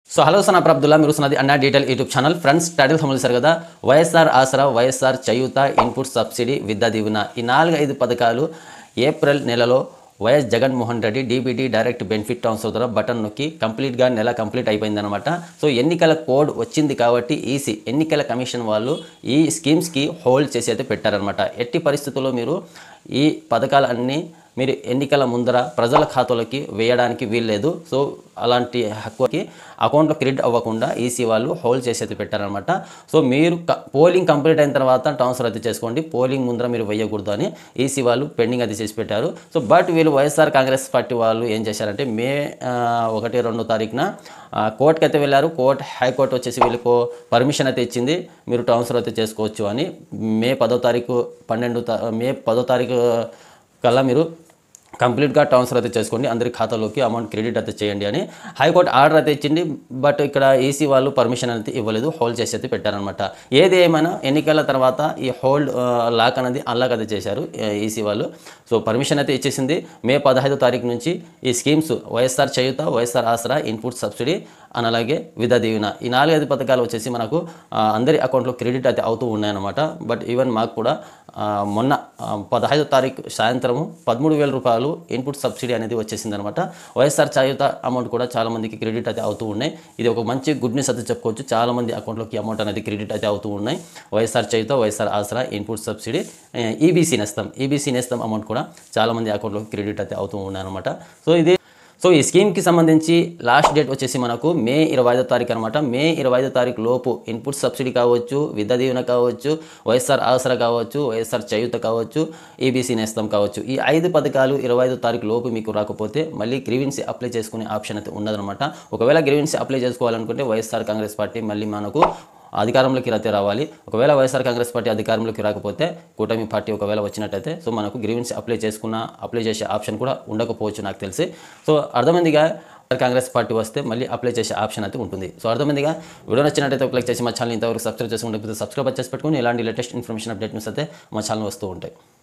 so hello Sana Abdullah మీరు సున్నది అన్నా detail YouTube channel friends title సంబంధించారు కదా వైఎస్ఆర్ ఆసరా వైఎస్ఆర్ చేయూత ఇన్పుట్ సబ్సిడీ విద్యా దీవెన ఈ నాలుగు ఐదు పథకాలు ఏప్రిల్ నెలలో YS Jaganmohan Reddy DBT direct benefit transfer ద్వారా బటన్ నొక్కి కంప్లీట్గా నెల కంప్లీట్ అయిపోయిందనమాట సో ఎన్నికల కోడ్ వచ్చింది కాబట్టి ఈసీ ఎన్నికల కమిషన్ వాళ్ళు ఈ స్కీమ్స్కి హోల్డ్ చేసి అయితే పెట్టారనమాట ఎట్టి పరిస్థితుల్లో మీరు ఈ పథకాలన్నీ మీరు ఎన్నికల ముందర ప్రజల ఖాతాలోకి వేయడానికి వీల్లేదు సో అలాంటి హక్కుకి అకౌంట్లో క్రెడిట్ అవ్వకుండా ఈసీ వాళ్ళు హోల్డ్ చేసి అయితే పెట్టారనమాట సో మీరు క- పోలింగ్ కంప్లీట్ అయిన తర్వాత ట్రాన్స్ఫర్ అయితే చేసుకోండి పోలింగ్ ముందర మీరు వేయకూడదు అని ఈసీ వాళ్ళు పెండింగ్ అది చేసి పెట్టారు సో బట్ వీళ్ళు వైఎస్ఆర్ కాంగ్రెస్ పార్టీ వాళ్ళు ఏం చేశారంటే మే ఆ, ఒకటి రెండో తారీఖున ఆ, కోర్టుకి అయితే వెళ్ళారు కోర్ట్ హైకోర్టు వచ్చేసి వీళ్ళకు పర్మిషన్ అయితే ఇచ్చింది మీరు ట్రాన్స్ఫర్ అయితే చేసుకోవచ్చు అని మే పదో తారీఖు పన్నెండు తా- మే పదో తారీఖు కల్లా మీరు కంప్లీట్గా ట్రాన్స్ఫర్ అయితే చేసుకోండి అందరి ఖాతాలోకి అమౌంట్ క్రెడిట్ అయితే చేయండి అని హైకోర్టు ఆర్డర్ అయితే ఇచ్చింది బట్ ఇక్కడ ఈసీ వాళ్ళు పర్మిషన్ అయితే ఇవ్వలేదు హోల్డ్ చేసి అయితే పెట్టారనమాట ఏది ఏమైనా ఎన్నికల తర్వాత ఈ హోల్డ్ లాక్ అనేది అన్లాక్ అయితే చేశారు ఈసీ వాళ్ళు సో పర్మిషన్ అయితే ఇచ్చేసింది మే పదహైదో తారీఖు నుంచి ఈ schemes YSR Cheyutha YSR Aasara input subsidy అని అలాగే విధా దీవెన ఈ నాలుగైదు పథకాలు వచ్చేసి మనకు ఆ, అందరి అకౌంట్లో క్రెడిట్ అయితే అవుతూ ఉన్నాయన్నమాట బట్ ఈవెన్ మాకు కూడా ఆ, మొన్న ఆ, పదహైదో తారీఖు సాయంత్రము పదమూడు వేల రూపాయలు ఇన్పుట్ సబ్సిడీ అనేది వచ్చేసింది అనమాట వైఎస్ఆర్ చాయుత అమౌంట్ కూడా చాలా మందికి క్రెడిట్ అయితే అవుతూ ఉన్నాయి ఇది ఒక మంచి గుడ్ న్యూస్ అయితే చెప్పుకోవచ్చు చాలా మంది అకౌంట్లోకి అమౌంట్ అనేది క్రెడిట్ అయితే అవుతూ ఉన్నాయి YSR Cheyutha YSR Aasara input subsidy EBC Nestham EBC Nestham amount కూడా చాలా మంది అకౌంట్లోకి క్రెడిట్ అయితే అవుతూ ఉన్నాయి అనమాట సో ఇది సో ఈ స్కీమ్కి సంబంధించి లాస్ట్ డేట్ వచ్చేసి మనకు మే ఇరవై ఐదో తారీఖు అనమాట మే ఇరవై ఐదో తారీఖు లోపు ఇన్పుట్ సబ్సిడీ కావచ్చు విద్యా దీవెన కావచ్చు వైఎస్ఆర్ ఆసరా కావచ్చు వైఎస్ఆర్ చేయూత కావచ్చు ఈబీసీ నేస్తం కావచ్చు ఈ ఐదు పథకాలు ఇరవై ఐదో తారీఖు లోపు మీకు రాకపోతే మళ్ళీ గ్రీవెన్సీ అప్లై చేసుకునే ఆప్షన్ అయితే ఉండదన్నమాట ఒకవేళ గ్రీవెన్సీ అప్లై చేసుకోవాలనుకుంటే వైఎస్ఆర్ కాంగ్రెస్ పార్టీ మళ్ళీ మనకు అధికారంలోకి అయితే రావాలి ఒకవేళ వైఎస్ఆర్ కాంగ్రెస్ పార్టీ అధికారంలోకి రాకపోతే కూటమి పార్టీ ఒకవేళ వచ్చినట్టయితే సో మనకు గ్రీవెన్స్ అప్లై చేసుకున్న అప్లై చేసే ఆప్షన్ కూడా ఉండకపోవచ్చు నాకు తెలిసి సో అర్థమైందిగా కాంగ్రెస్ పార్టీ వస్తే మళ్ళీ అప్లై చేసే ఆప్షన్ అయితే ఉంటుంది సో అర్థమైందిగా వీడియో నచ్చినట్టయితే ఒక లైక్ చేసి మా ఛానల్ ఇంతవరకు సబ్స్క్రైబ్ చేసుకుంటే సబ్స్క్రైబ్ చేసి పెట్టుకుని ఇలాంటి లేటెస్ట్ ఇన్ఫర్మేషన్ అప్డేట్ న్యూస్ అయితే మా ఛానల్ వస్తూ ఉంటాయి